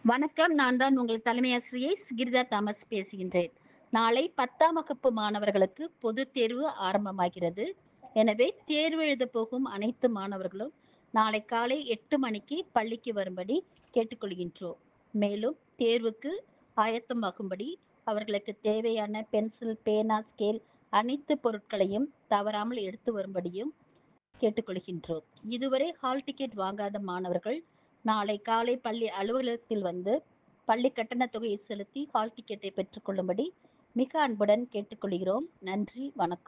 வணக்கம் நான் தான் உங்கள் தலைமை ஆசிரியை கிரிஜா தாமஸ் பேசுகின்றேன் நாளை பத்தாம் வகுப்பு மாணவர்களுக்கு பொதுத் தேர்வு ஆரம்பமாகிறது எனவே தேர்வு எழுத போகும் அனைத்து மாணவர்களும் நாளை காலை எட்டு மணிக்கு பள்ளிக்கு வரும்படி கேட்டுக்கொள்கின்றோம் மேலும் தேர்வுக்கு ஆயத்தமாகும்படி அவர்களுக்கு தேவையான பென்சில் பேனா ஸ்கேல் அனைத்து பொருட்களையும் தவறாமல் எடுத்து வரும்படியும் கேட்டுக்கொள்கின்றோம் இதுவரை ஹால் டிக்கெட் வாங்காத மாணவர்கள் நாளை காலை பள்ளி அலுவலகத்தில் வந்து பள்ளி கட்டணத் தொகையை செலுத்தி ஹால் டிக்கெட்டை பெற்றுக்கொள்ளும்படி மிக அன்புடன் கேட்டுக்கொள்கிறோம் நன்றி வணக்கம்